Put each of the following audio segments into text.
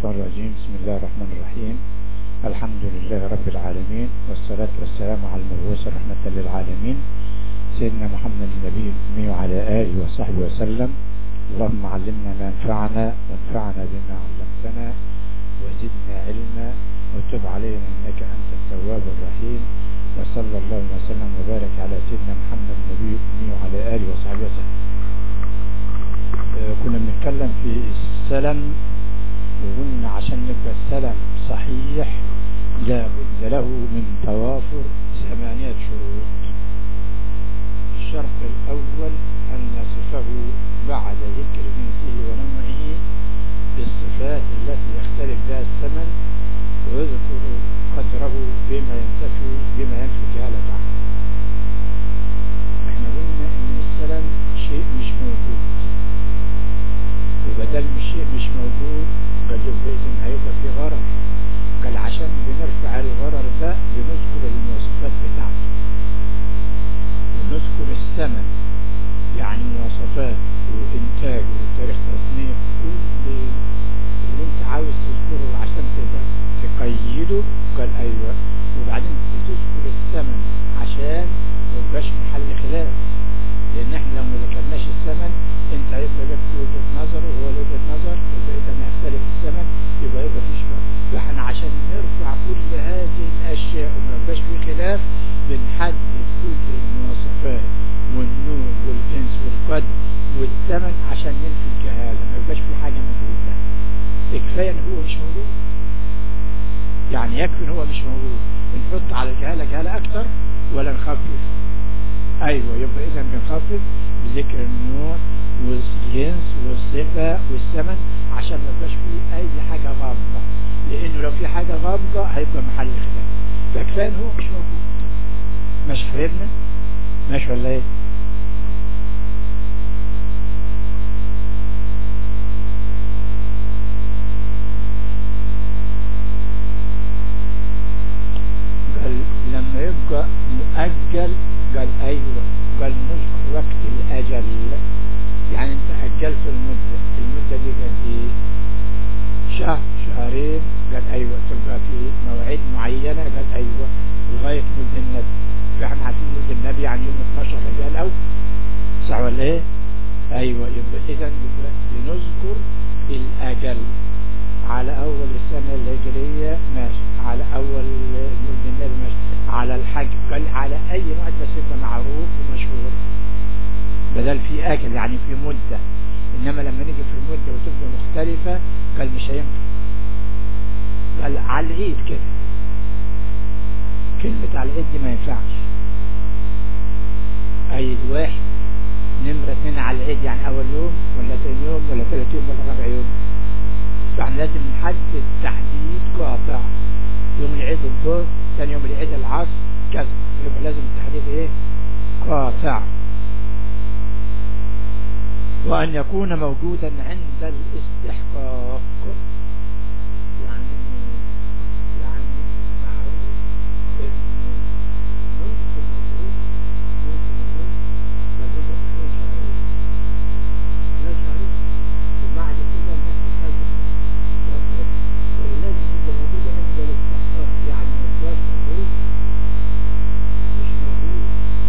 الشيطان الرجيم بسم الله الرحمن الرحيم الحمد لله رب العالمين والصلاة والسلام على المبعوث رحمة للعالمين سيدنا محمد النبي الأمي وعلى آله وصحبه وسلم اللهم علمنا ما ينفعنا وانفعنا بما علمتنا وزدنا علما وتب علينا إنك أنت التواب الرحيم وصلى الله وسلم وبارك على سيدنا محمد النبي الأمي وعلى آله وصحبه وسلم كنا بنتكلم في السلم وقلنا عشان يبقى السلم صحيح لا بد له من توافر ثمانية شروط الشرط الأول أن نصفه بعد ذكر جنسه ونوعه بالصفات التي يختلف بها الثمن ويذكر قدره بما ينتفي بما ينفي جهالة عنه احنا قلنا ان السلم شيء مش موجود وبدل من شيء مش موجود قال يبقى إذن هيبقى في غرر قال عشان بنرفع الغرر ده بنذكر المواصفات بتاعته ونذكر الثمن يعني مواصفات وإنتاج وتاريخ تصنيع كل اللي انت عاوز تذكره عشان تقدر تقيده قال أيوة وبعدين بتذكر الثمن عشان ميبقاش محل خلاف لأن احنا لو ما ذكرناش الثمن انت هيبقى لك وجهة نظر وهو له وجهة نظر يبقى إذا ما يختلف الثمن يبقى يبقى في شباب فاحنا عشان نرفع كل هذه الأشياء وما يبقاش في خلاف بنحدد كل المواصفات والنوع والجنس والقدر والثمن عشان ننفي الجهالة ما يبقاش في حاجة مجهولة كفاية ان هو مش موجود يعني يكفي ان هو مش موجود بنحط على الجهالة جهالة اكتر ولا نخفف ايوه يبقى اذا بنخفف بذكر النوع والجنس والصفة والثمن عشان ما يبقاش فيه اي حاجة غامضة لانه لو في حاجة غامضة هيبقى محل خلاف فكفاية ان هو مش موجود مش حبيبنا ماشي ولا ايه قال لما يبقى مؤجل قال ايوه قال نذكر وقت الاجل يعني انت اجلت المدة المدة دي قال ايه شهر شهرين قال ايوه تبقى في مواعيد معينة قال ايوه لغاية مدة النبي فاحنا عارفين مدة النبي يعني يوم 12 ربيع الاول صح ولا ايه ايوه يبقى اذا يبقى بنذكر الاجل على اول السنة الهجرية ماشي على اول مولد النبي ماشي على الحج قال على اي واحد بس يبقى معروف ومشهور بدل في اجل يعني في مدة انما لما نيجي في المدة وتبقى مختلفة قال مش هينفع قال على العيد كده كلمة على العيد دي ما ينفعش عيد واحد نمرة اتنين على العيد يعني اول يوم ولا تاني يوم ولا تالت يوم ولا رابع يوم فاحنا لازم نحدد تحديد قاطع يوم العيد الظهر ثاني يوم العيد العصر كذا يبقى لازم التحديد ايه قاطع وأن يكون موجودا عند الاستحقاق يعني يعني معروف ان ممكن موجود ممكن موجود موجود في شهرين لا شهرين وبعد كده الناس تحاسب ولازم يبقى موجود عند الاستحقاق يعني ما يبقاش موجود مش موجود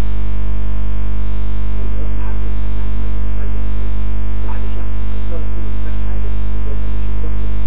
اللي احنا عارفين ان احنا بعد شهر كسر كل الناس حاجة يبقى ده مش يكون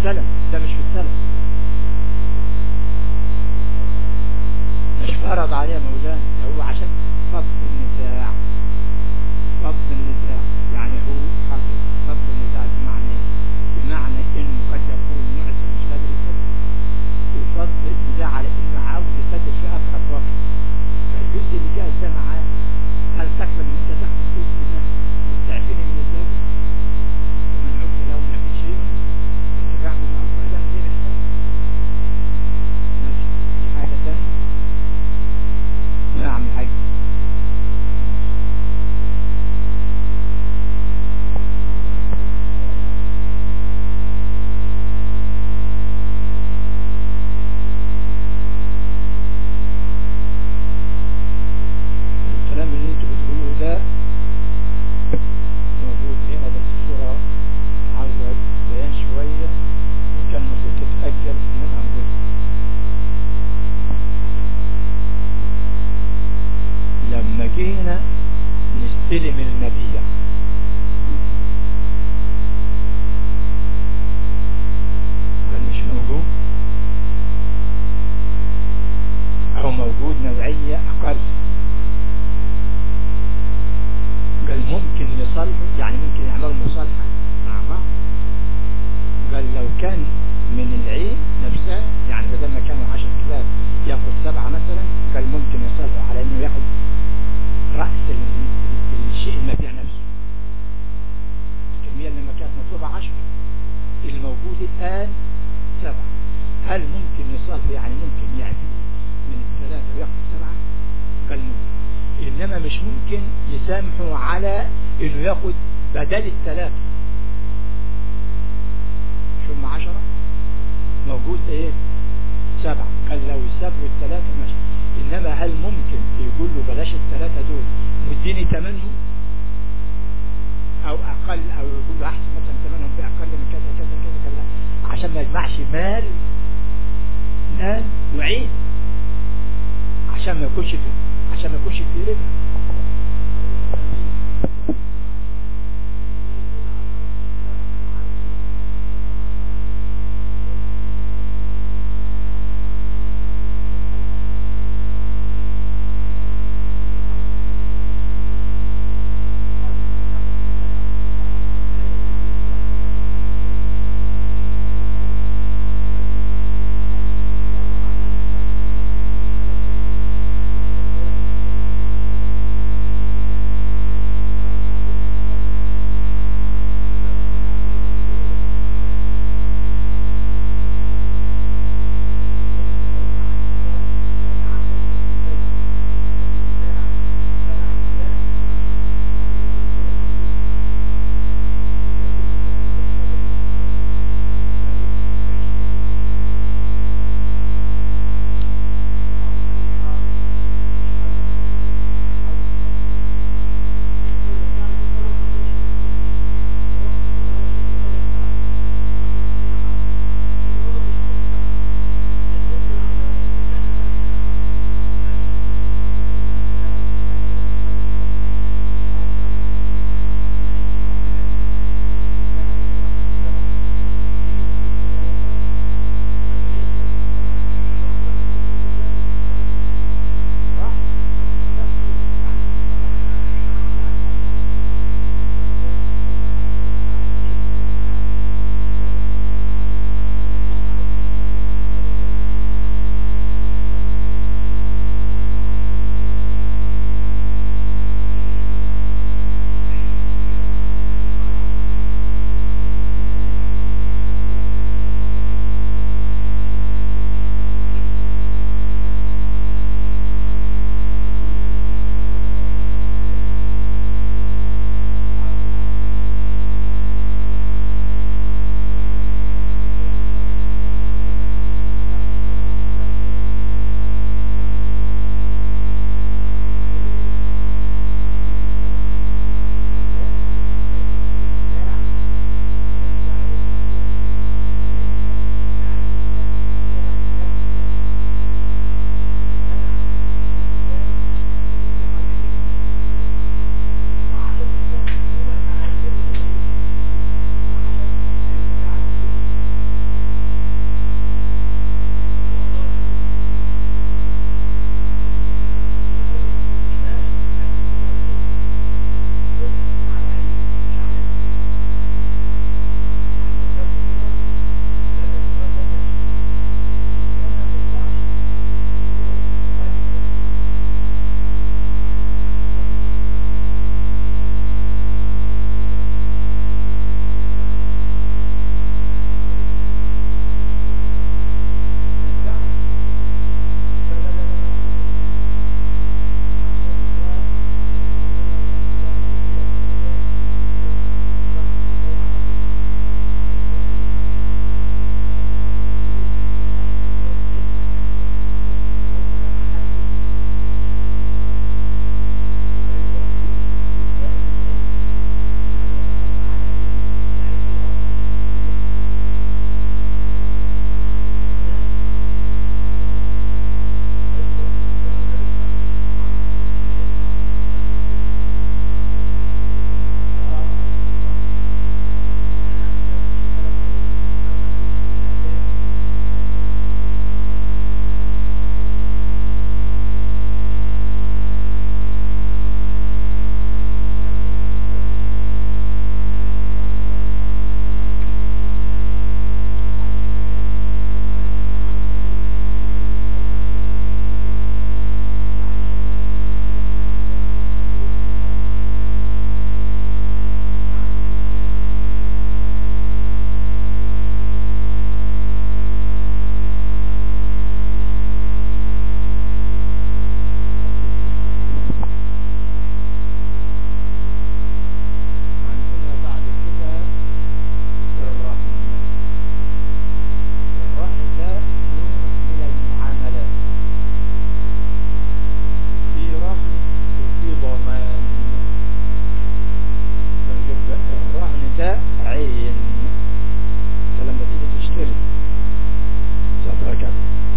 السلف ده مش في السلف مش فرض عليه مولانا ده هو عشان فضل النزاع فضل النزاع يعني هو حافظ فضل النزاع بمعنى ايه؟ بمعنى انه قد يكون معسر مش قادر يسدد وفضل النزاع على انه عاوز يسدد في اقرب وقت فالجزء اللي جاهز ده معاه هل تقبل ان انت تاخد الجزء ده وتعفيني من الزوج ومن عقل له من اخي شيء اتباع بالمعروف اهلا من غير احسان ماشي في حاجه ثانيه نعم الحاج الكلام اللي انتوا بتقولوه ده موجود هنا بس الصورة عاوزة بيان شوية وكان المفروض تتأجل انما هنقول لما جينا نستلم المبيع كان مش موجود او موجود نوعية اقل قال ممكن يصلحوا يعني ممكن يعملوا مصالحة مع بعض قال لو كان من العين نفسها يعني بدل ما كانوا 10 كلاب ياخد سبعة مثلا قال ممكن يصلحوا على انه ياخد رأس ال- ال- الشيء المبيع نفسه الكمية اللي ما كانت مطلوبة 10 الموجود الآن سبعة هل ممكن يصلحوا يعني ممكن يعفي من الثلاثة وياخد سبعة قال ممكن إنما مش ممكن يسامحوا على إنه ياخد بدل الثلاثة شو هم عشرة موجود إيه سبعة قال لو يسابوا الثلاثة ماشي إنما هل ممكن يقول له بلاش الثلاثة دول واديني ثمنهم أو أقل أو يقول له أحسن مثلا ثمنهم بأقل من كذا كذا كذا كذا عشان ما يجمعش مال مال وعين عشان ما يكونش في عشان ما يكونش في ربا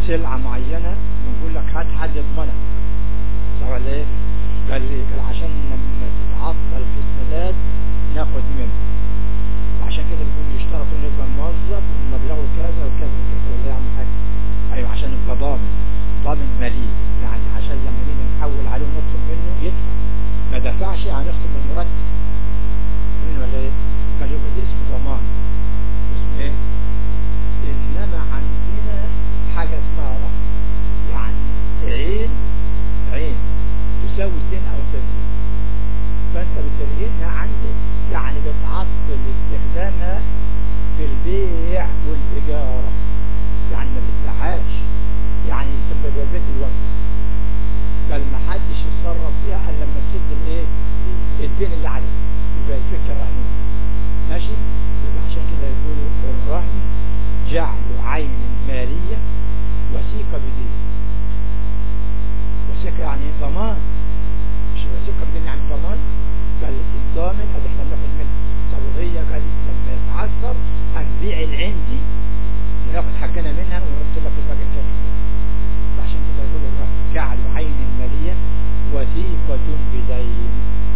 سلعة معينة بنقول لك هات حد يضمنك صح ولا ايه؟ قال لي قال عشان لما تتعطل في السداد ناخد منه وعشان كده بيقول يشترطوا انه يبقى موظف ومبلغه كذا وكذا وكذا ولا يعمل حاجة ايوه عشان يبقى ضامن ضامن مليء يعني عشان لما نيجي نحول عليه ونطلب منه يدفع ما دفعش هنخصم من المرتب فاهمين ولا ايه؟ قال يبقى دي اسمه ضمان اسمه ايه؟ انما عندنا حاجة اسمها رهن يعني عين عين تساوي الدين او تزيد فانت بترهنها عندي يعني بتعطل استخدامها في البيع والاجارة يعني ما بتبيعهاش يعني تبقى زي بيت الوقت قال ما حدش يتصرف فيها الا لما تسد الايه الدين اللي عليه يبقى الفكره رهنيه ماشي يبقى عشان كده يقولوا الرهن جعل عين ماليه وثيقه بدين وثيقه يعني ضمان مش وثيقه بدين يعني ضمان قال الضامن ادي احنا بناخد منه طب وهي قال لما يتعثر هنبيع العين دي وناخد حقنا منها ونرد لك الراجل كام فعشان كده يقول الرهن جعل عين مالية وثيقة بدين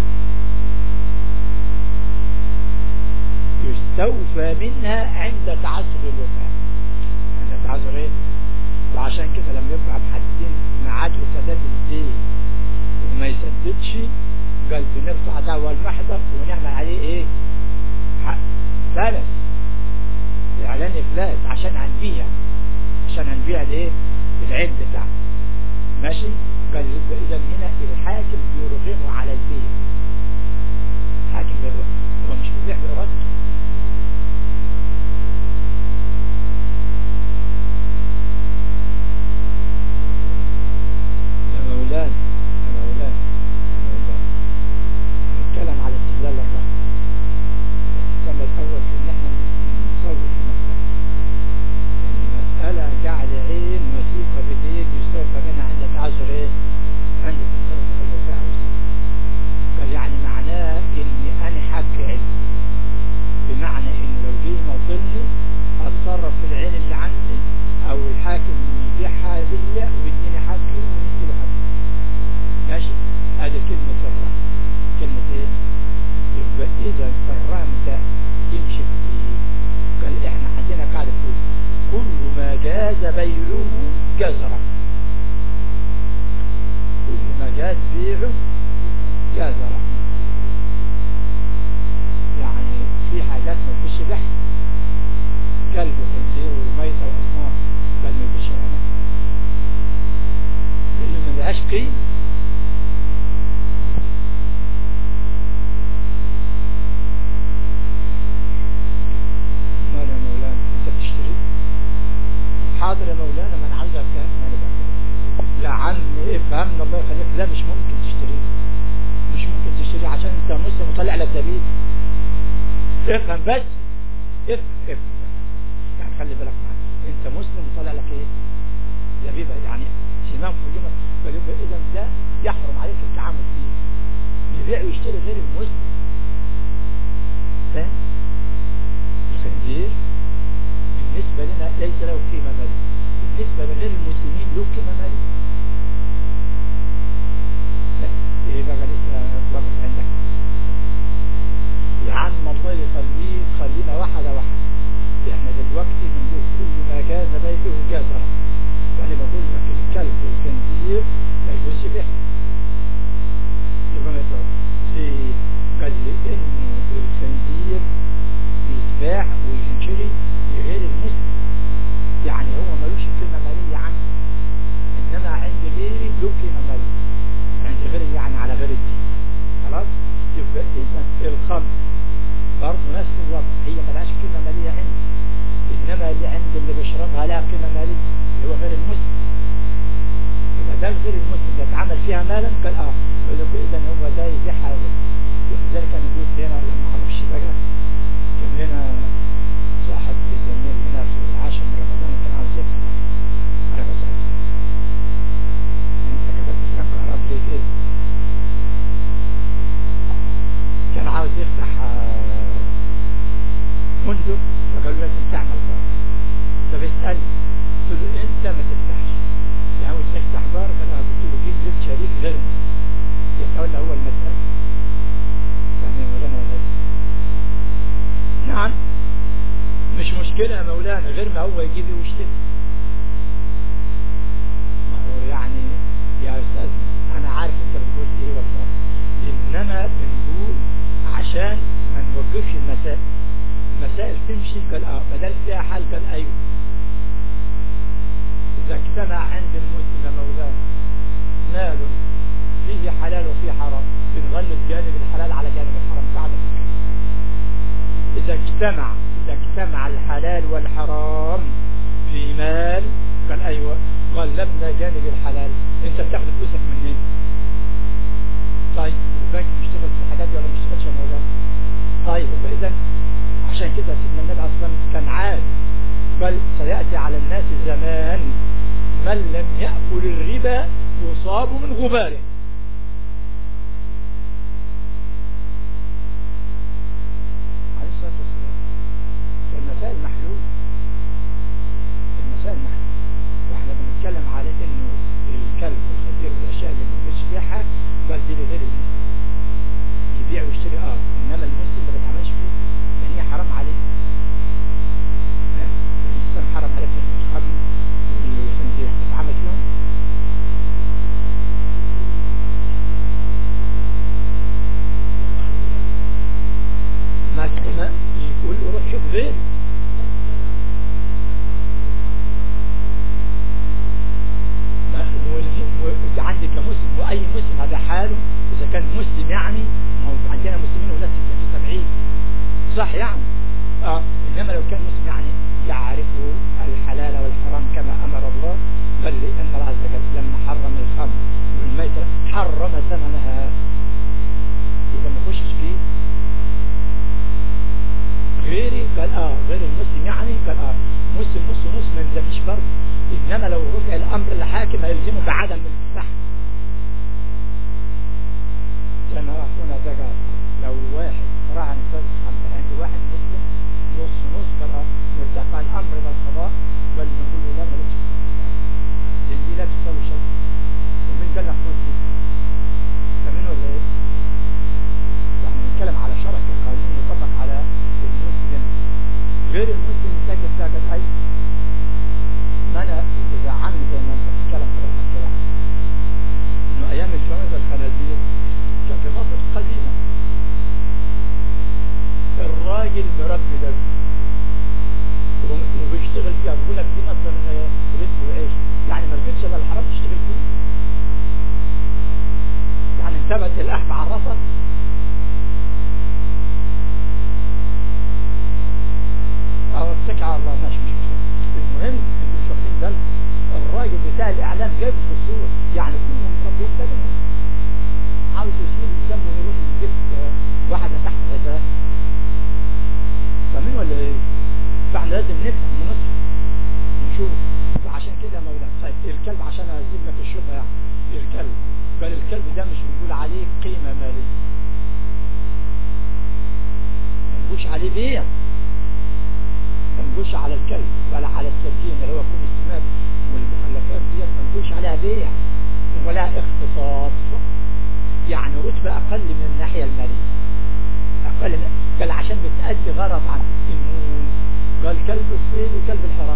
يستوفى منها عند تعذر الوفاة عند تعذر ايه وعشان كده لما يبقى محددين ميعاد لسداد الدين وما يسددش قال بنرفع دعوى المحضر ونعمل عليه ايه حق ثالث اعلان افلاس عشان هنبيع عشان هنبيع الايه العين بتاعه ماشي قال يبقى اذا هنا الحاكم بيرغمه على البيع حاكم بيرغمه هو مش بيبيع بإرادته يا مولانا يا مولانا يا مولانا هنتكلم على استغلال الرهن نتكلم الاول في ان احنا نصور المسألة المسألة جعل عين وثيقة بدين يستوفى منها عند تعذر ايه عند تصرف الوفاء والسلام قال يعني معناه اني انا حق علم بمعنى ان لو جه يمطلني اتصرف في العين اللي عندي او الحاكم يبيعها ليا ويديني حقي ويدي له حقي ماشي هذه كلمة الرهن كلمة ايه يبقى اذا الرهن ده يمشي في ايه قال احنا عندنا قاعدة تقول كل ما جاز بيعه جاز رهن كل ما جاز بيعه جاز رهن يعني في حاجات ما تخش بحث كلب وخنزير وميتة وأصناف بل ما يخش رهن اللي ما لهاش قيمة امال يا مولانا انت بتشتري حاضر يا مولانا ما انا عاوز افهم ما انا بقى يا عم افهمنا الله يخليك لا مش ممكن تشتري مش ممكن تشتري عشان انت مسلم وطالع لك دليل افهم بس افهم افهم يعني خلي بالك معايا انت مسلم وطالع لك ايه زبيبه يعني سمام في الجمل فيبقى اذا ده يحرم عليك التعامل فيه يبيع ويشتري غير المسلم فاهم الخنزير بالنسبة لنا ليس له قيمة مالية بالنسبة لغير المسلمين له قيمة مالية لا ايه بقى لسه واقف عندك يا عم الله يخليك خلينا واحدة واحدة احنا دلوقتي بنقول كل ما جاز بيعه جاز رهن يعني بقول لك الكلب والخنزير ما يجوزش بيعه يبقى ما يتعب ليه؟ قال لي انه الخنزير بيتباع وينشري لغير المسلم يعني هو ملوش قيمة مالية عنه انما عند غيري له قيمة مالية عند غيري يعني على غير الدين خلاص يبقى اذا الخمر برضه نفس الوضع هي ملهاش قيمة مالية عندي انما اللي عند اللي بيشربها لها قيمة مالية اللي هو غير المسلم يبقى ده غير المسلم ده اتعمل فيها مالا قال اه يقول لك اذا هو ده يبيعها ولذلك انا قلت هنا ولا ما اعرفش بقى كان هنا صاحب زميل هنا في العاشر من رمضان كان عاوز يفتح انا بسأل انت كتبت فرانك عرب ليه كده كان عاوز يفتح آه، فندق فقالوا لازم تعمل بره فبيسألني قلت له انت ما تفتحش غير مسلم يتولى هو المسألة فاهم يا مولانا ولا لا؟ نعم مش مشكلة يا مولانا غير ما هو يجيب ويشتري ما هو يعني يا أستاذ أنا عارف أنت بتقول إيه والله إنما بنقول عشان ما نوقفش المسائل المسائل تمشي قال اه بدل فيها حل قال ايوه اذا اجتمع عند المسلم يا مولانا مال فيه حلال وفيه حرام بنغلط جانب الحلال على جانب الحرام قاعدة اذا اجتمع اذا اجتمع الحلال والحرام في مال قال ايوه غلبنا جانب الحلال انت بتاخد فلوسك منين طيب البنك بيشتغل في الحاجات دي ولا ما بيشتغلش يا مولانا طيب فاذا عشان كده سيدنا النبي عليه الصلاه والسلام كان عارف بل سياتي على الناس زمان من لم ياكل الربا يصاب من غباره عليه الصلاه والسلام فالمسائل محلوله المسائل محلوله واحنا بنتكلم على انه الكلب والخنزير والاشياء اللي ما بيش بيعها بل دي لغير المسلم يبيع ويشتري اه انما المسلم ما بيتعملش فيه لان هي حرام عليه ها؟ الاسلام حرام عليه في الخمر والخنزير تتعامل فيهم ما ما يقول له روح شوف غير ما- والم- و- عندك كمسلم واي مسلم هذا حاله اذا كان مسلم يعني ما هو عندنا مسلمين وناس في سبعين صح يعني اه انما لو كان مسلم يعني يعرف الحلال والحرام كما امر الله بل لان الله عز وجل لما حرم الخمر والميتة حرم ثمنها يبقى ما يخشش فيه غيري قال اه غير المسلم يعني قال اه مسلم نص نص ما يلزمش برضه انما لو رفع الامر لحاكم هيلزمه بعدم الفحم زي ما اخونا ده قال لو واحد راح نفذ خمر عند واحد مسلم نص نص قال اه يرتفع الامر الى القضاء بل نقول له لا مالكش في الفحم. لان دي لا تساوي شيء ومين قال لك خد دي فاهمين ولا ايه؟ يعني بنتكلم على شركة قانون يطبق على المسلم غير المسلم يسجل ساجد أي ما أنا إذا عم زي ما أنت بتتكلم في الحكي يعني إنه أيام الجمعة الخنازير كان في مصر قديمة الراجل مربي ده وبيشتغل فيها بيقول لك دي مصدر رزق وعيش يعني ما رجعتش الا الحرام تشتغل فيه يعني انتبهت الأحب عرفت أو اتكع على الله ماشي مش مشكلة المهم انتوا مش واخدين بالكم الراجل بتاع الإعلام جايبه في الصورة يعني كلهم مربين بدنه عاوز يشيل يسمى يروح يجيب آه، واحدة تحت غزال فاهمين ولا ايه؟ فاحنا لازم نفهم ونصف ونشوف فعشان كده يا مولانا طيب الكلب عشان ازيد لك الشبهه يعني الكلب قال الكلب ده مش بنقول عليه قيمه ماليه ما نقولش عليه بيع ما نقولش على الكلب ولا على السردين اللي هو كون السماد والمخلفات ديت ما نقولش عليها بيع ولا اختصاص يعني رتبة أقل من الناحية المالية أقل من قال عشان بتأدي غرض عن النون قال كلب الصيد وكلب الحرام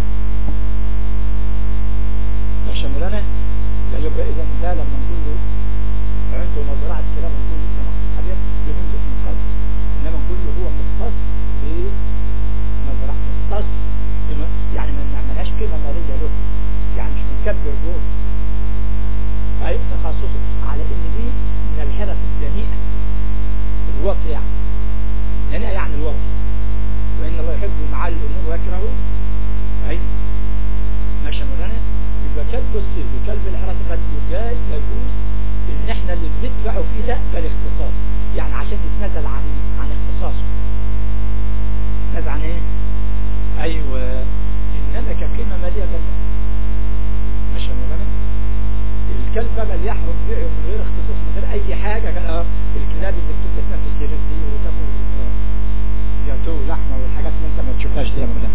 ماشي مولانا قال يبقى إذا ده لما نقول له عنده مزرعة كلاب نقول له محطوط عليه بدون اسم قلب إنما نقول له هو مختص بمزرعة مختص بم- يعني ما نعملهاش قيمة مالية له يعني مش بنكبر جوه أي تخصصه على إن دي من الحرف الدنيئة الوطي يعني دنيئة يعني الوطي وإن الله يحب معالي الأمور ويكرهه أي ماشي يا مولانا يبقى كلب الصيد وكلب الحراسة قد يجاز يجوز إن إحنا اللي بندفعه فيه ده بالاختصاص يعني عشان يتنازل عن عن اختصاصه يتنازل عن إيه؟ أيوه إنما كقيمة مالية قال لا. ماشي يا مولانا الكلب بقى اللي يحرم بيعه من غير اختصاص من غير اي حاجة قال اه الكلاب اللي بتبقى تنافس دي دي وتاكل آه، جاتو ولحمة والحاجات اللي انت ما تشوفهاش دي يا مولانا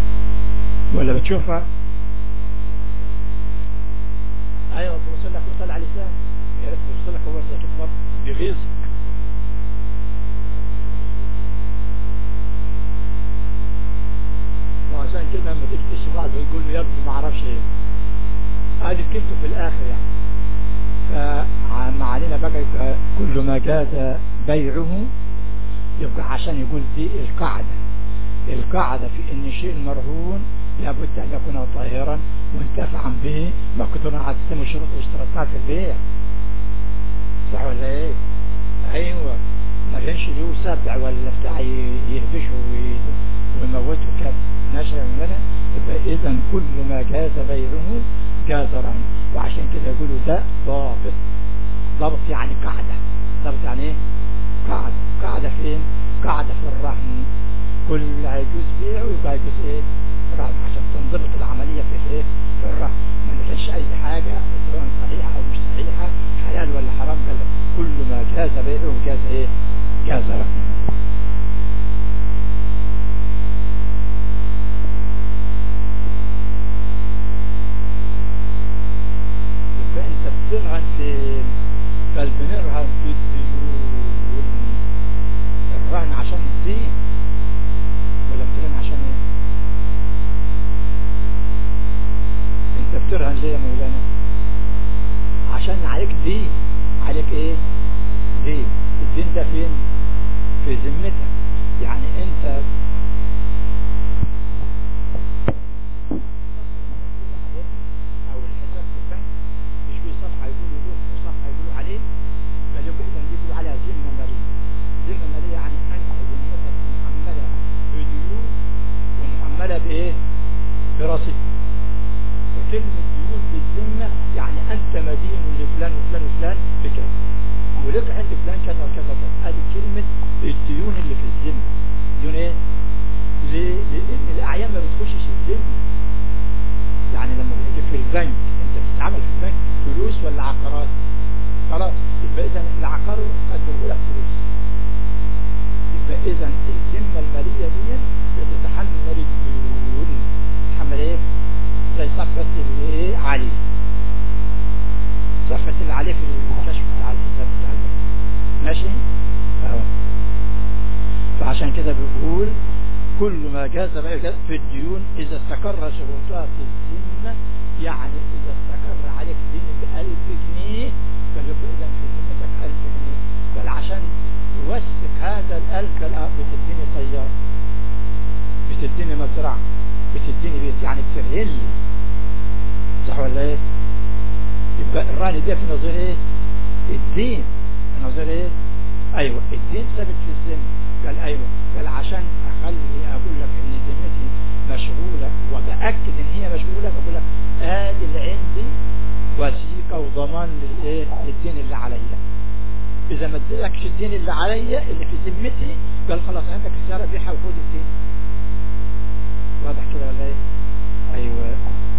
ولا بتشوفها ايوه توصل لك وصل فبيقول له يا ابني ما اعرفش ايه ادي كلمته في الاخر يعني فما علينا بقى يبقى كل ما جاز بيعه يبقى عشان يقول دي القاعدة القاعدة في ان شيء مرهون لابد ان يكون طاهرا منتفعا به مقدورا على تسمى الشروط واشتراطات في البيع صح ولا ايه ايوه ما كانش له سبع ولا بتاع يهبشه ويموته كده ماشي يا مولانا يبقى اذا كل ما جاز بيعه جاز رهن وعشان كده يقولوا ده ضابط ضابط يعني قاعدة ضابط يعني ايه قاعدة قاعدة فين قاعدة في الرهن كل هيجوز بيعه يبقى يجوز ايه رهن عشان تنضبط العملية في ايه في الرهن ما نفعلش اي حاجة سواء صحيحة او مش صحيحة حلال ولا حرام قال كل ما جاز بيعه جاز ايه جاز رهن يبقى انت بترهن في بل بنرهن في الديون الرهن عشان الدين ولا بترهن عشان ايه انت بترهن ليه يا مولانا عشان عليك دين عليك ايه دين الدين ده فين في ذمتك يعني انت او الحساب في البنك مش في صفحه يقولوا له وصفحه يقولوا عليه بل يبقى اذا بيقولوا عليها ذمه ماليه ذمه ماليه يعني انت ذمتك محمله بديون ومحمله بايه برصيد فكلمه ديون بالذمه يعني انت مدين لفلان وفلان وفلان بكذا ولك عند فلان كذا وكذا وكذا هذه كلمه الديون اللي في الذمه ديون ايه ليه؟ لان الاعيان ما بتخشش الذمه يعني لما بنيجي في البنك انت بتتعامل في البنك فلوس ولا عقارات خلاص يبقى اذا العقار قدره لك فلوس يبقى اذا الذمه الماليه دي بتتحمل الديون تتحمل ايه زي صفقه اللي ايه عليه صفقه اللي عليه في الكشف بتاع الحساب بتاع البنك ماشي اهو فعشان كده بيقول كل ما جاز بقى في الديون إذا استقر شروطها في الذمة يعني إذا استقر عليك دين بألف جنيه فيبقى إذا في ذمتك ألف جنيه بل عشان توثق هذا الألف لا بتديني طيار بتديني مزرعة بتديني بيت يعني بترهن لي صح ولا إيه؟ يبقى الرهن ده في نظير إيه؟ الدين في نظير إيه؟ أيوه الدين ثابت في الذمة قال أيوه قال عشان أخلي أقول لك إن ذمتي مشغولة وبأكد إن هي مشغولة بقول لك آدي اللي عندي وثيقة وضمان للإيه للدين اللي عليا إذا ما اديتكش الدين اللي عليا اللي في ذمتي قال خلاص عندك السيارة بيعها وخد الدين واضح كده ولا إيه؟ أيوه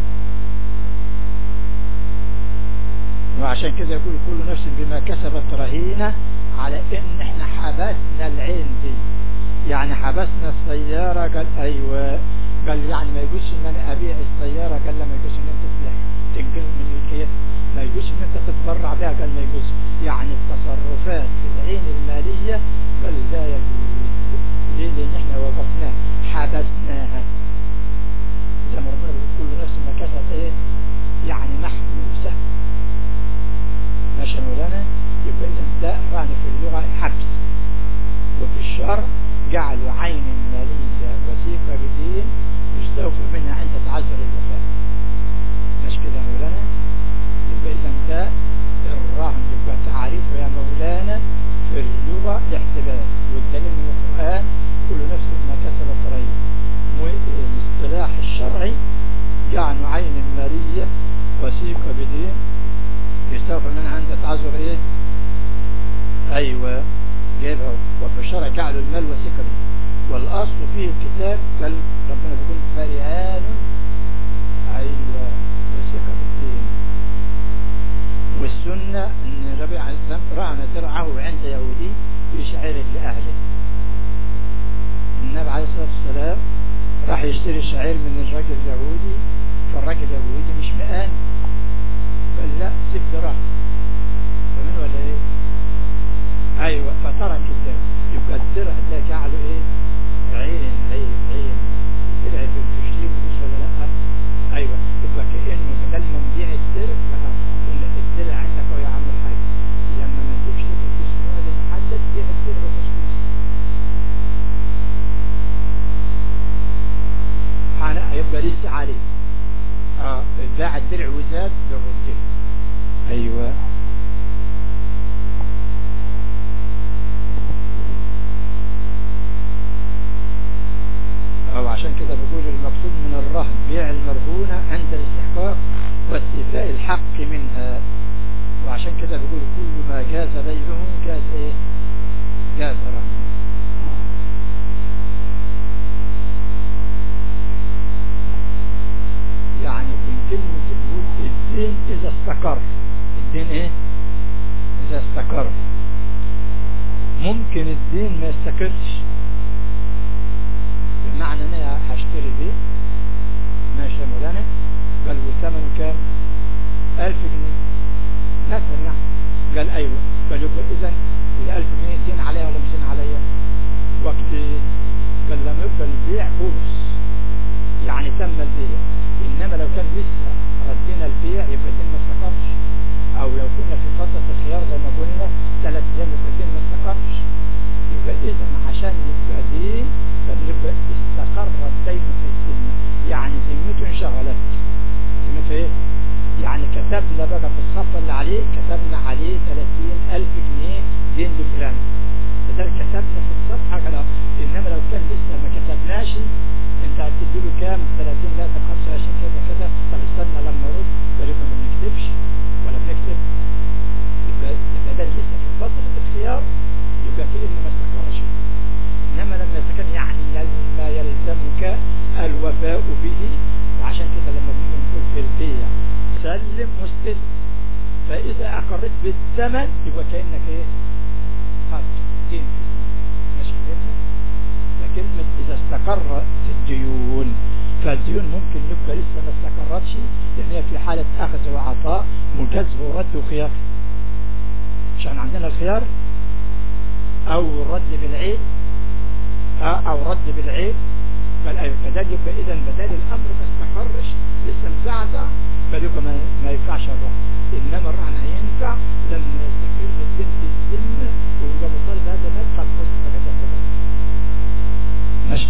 وعشان كده يقول كل نفس بما كسبت رهينة على ان احنا حبسنا العين دي يعني حبسنا السيارة قال ايوه قال يعني ما يجوش ان انا ابيع السيارة قال لا ما يجوش ان انت تبيع تنقل من ملكيتها ما يجوش ان انت تتبرع بها قال ما يجوز يعني التصرفات في العين المالية قال لا يجوز ليه لان احنا وقفناها حبسناها زي ما ربنا بيقول كل نفس ما كسبت ايه يعني محبوسة ماشي يا مولانا يبقى اذا ده رهن في اللغة حبس وفي الشرع جعلوا عين مالية وثيقة بدين يستوفى منها عند تعذر الوفاة مش كده يا مولانا يبقى اذا ده الرهن يبقى تعريفه يا مولانا في اللغة الاحتباس والدليل من القرآن كل نفس ما كسبت رهين الاصطلاح الشرعي جعلوا عين مالية وثيقة بدين يستوفى منها عند تعذر ايه ايوه جايبها وفي الشرع جعلوا المال وثيقة به والاصل فيه الكتاب قال ربنا بيقول فرهان ايوه وثيقة بالدين والسنة ان النبي عليه السلام رهن درعه عند يهودي في شعير لاهله النبي عليه الصلاة والسلام راح يشتري شعير من الراجل اليهودي فالراجل اليهودي مش مآن قال لا سيب درهم فمن ولا ايه ايوه فترك الدرع يبقى الدرع ده جعله ايه عين عين عين الدرع بتشتري فلوس ولا لا الاستعداد لرده ايوه أو عشان كده بيقول المقصود من الرهن بيع المرهونة عند الاستحقاق واستيفاء الحق منها وعشان كده بيقول كل ما جاز بيعه جاز ايه جاز رهنه يعني يمكن تقول الدين إذا استقر الدين إيه إذا استقر ممكن الدين ما يستقرش بمعنى ان انا هشتري بيت ماشي يا مولانا قال وثمنه كام ألف جنيه مثلا يعني قال أيوة قال يبقى إذا الألف جنيه دين عليها ولا مش دين عليا وقت قال لما يبقى البيع خلص يعني تم البيع إنما لو كان لسه ردينا البيع يبقى الدين ما استقرش أو لو كنا في فترة الخيار زي ما قلنا ثلاث أيام يبقى الدين ما استقرش يبقى إذا عشان يبقى دين فيبقى استقر الدين في الذمة يعني ذمته انشغلت ذمته إيه؟ يعني كتبنا بقى في الصفحة اللي عليه كتبنا عليه 30000 جنيه دين لفلان فده كتبنا في الصفحة كده إنما لو كان لسه ما كتبناش انت هتدي له كام 30 لا 25 كده كده طب استنى لما ارد قال يبقى ما بنكتبش ولا بنكتب يبقى يبقى ده لسه في فترة الخيار يبقى كأنه ما استقرش انما لما يستقر يعني لما يلزمك الوفاء به وعشان كده لما بنيجي نقول في البيع سلم واستلم فإذا أقرت بالثمن يبقى كأنك إيه؟ خد دين في الدين ماشي كده؟ فكلمة إذا استقرت الديون فالديون ممكن يبقى لسه ما استقرتش لأن هي في حالة أخذ وعطاء وجذب ورد وخيار عشان عندنا الخيار أو رد بالعيب أو رد بالعيب بل أيوة فده يبقى إذا بدل الأمر ما استقرش لسه مزعزع بل يبقى ما, ما ينفعش الرهن إنما الرهن هينفع لما يستقر الدين في الذمة ويبقى مطالب هذا ما قد قصد ماشي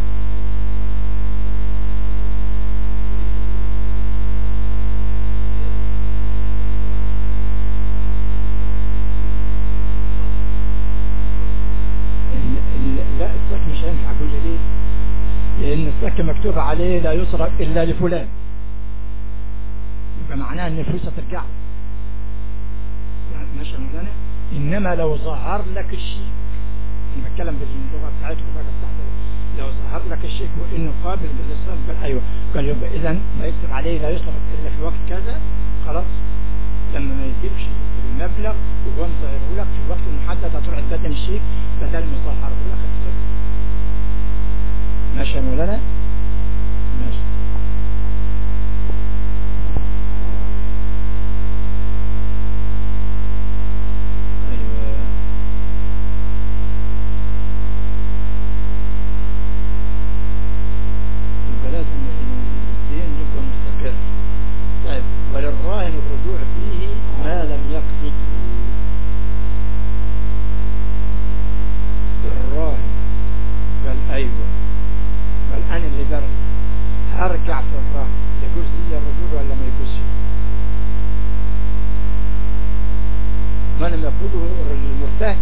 لا الصك مش هينفع كل ليه لان الصك مكتوب عليه لا يصرف الا لفلان يبقى معناه ان الفلوس هترجع يعني ماشي يا مولانا انما لو ظهر لك الشيك انا بتكلم باللغه بتاعتكم بقى بتاعت لو ظهر لك الشيك وانه قابل للاصراف قال ايوه قال يبقى اذا ما يكتب عليه لا يصرف الا في وقت كذا خلاص لما ما يجيبش المبلغ وهو مظهره لك في الوقت المحدد هتروح تقدم الشيك بدل مظهره لك هتكتب ماشي يا مولانا ماشي ايوه يبقى لازم الدين يبقى مستقر طيب وللراهن الرجوع فيه ما لم يقصده الراهن قال ايوه قال انا اللي برد هرجع في الراهن يجوز لي الرجوع ولا ما يجوزش ما لم يقصده المرتهن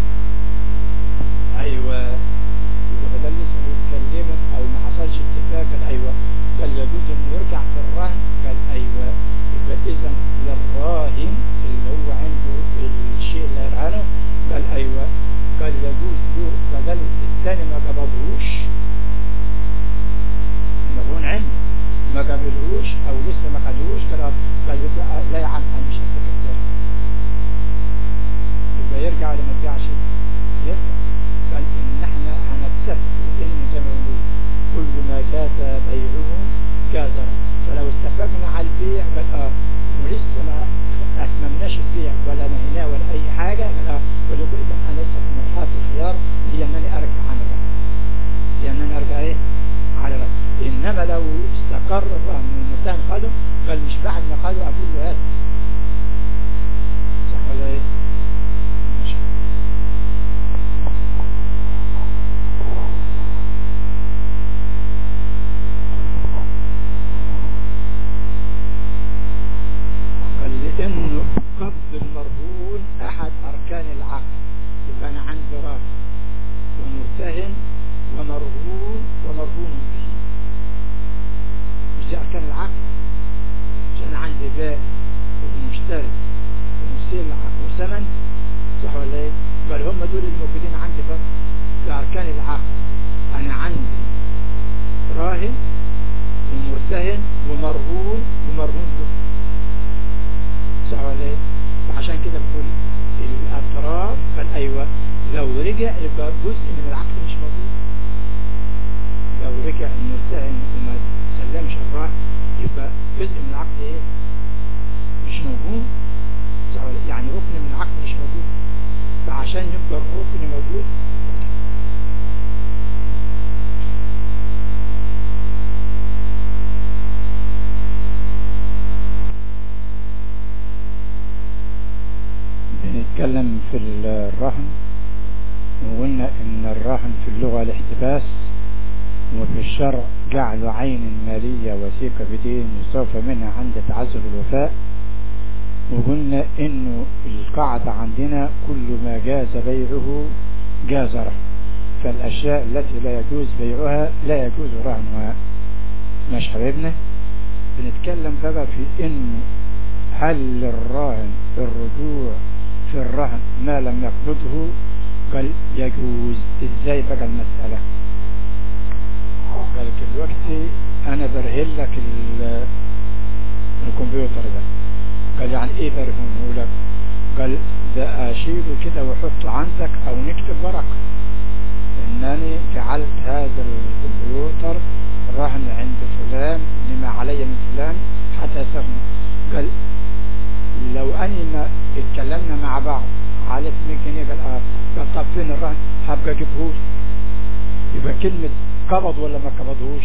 ايوه يبقى ده لسه بيتكلموا او ما حصلش اتفاق قال ايوه قال يجوز انه يرجع في الرهن قال ايوه يبقى اذا للراهن اللي هو عنده الشيء اللي يرهنه قال ايوه قال يجوز له بدل الثاني ما قبضهوش المرهون عنده ما قبلهوش او لسه ما خدهوش قال قال يبقى لا يا عم انا مش هسكت الثاني يبقى يرجع ولا ما يرجعش يرجع قال ان احنا هنتفق ان زي ما بنقول كل ما جاز بيعه جاز فلو اتفقنا على البيع قال اه ولسه ما اتممناش البيع ولا نهيناه ولا اي حاجه قال اه قال يبقى اذا انا لسه في مرحله الخيار هي انني ارجع عن الرهن هي انني ارجع ايه على الرهن انما لو استقر الرهن والمتهم خده قال مش بعد ما خده اقول له هات صح ولا ايه؟ ماشي مرهون له صح ولا ايه وعشان كده بقول الاطراف قال ايوه لو رجع يبقى جزء من العقد مش موجود لو رجع المرتهن وما سلمش الراهن يبقى جزء من العقد ايه مش موجود صح ولا إيه؟ يعني ركن من العقد مش موجود فعشان يبقى الركن موجود بنتكلم في الرهن وقلنا ان الرهن في اللغة الاحتباس وفي الشرع جعل عين مالية وثيقة بدين يستوفى منها عند تعذر الوفاء وقلنا انه القاعدة عندنا كل ما جاز بيعه جاز رهن فالاشياء التي لا يجوز بيعها لا يجوز رهنها مش حبيبنا بنتكلم بقى في انه هل للراهن الرجوع في الرهن ما لم يقبضه قال يجوز ازاي بقى المسألة قال دلوقتي انا برهن لك ال- الكمبيوتر ده قال يعني ايه برهنه لك قال ده اشيله كده واحطه عندك او نكتب ورقة انني جعلت هذا الكمبيوتر رهن عند فلان لما علي من فلان حتى يستغنى قال لو اننا اتكلمنا مع بعض عليك 100 جنيه قال اه قال طب فين الرهن هبقى اجيبهوش يبقى كلمة قبض ولا ما قبضهوش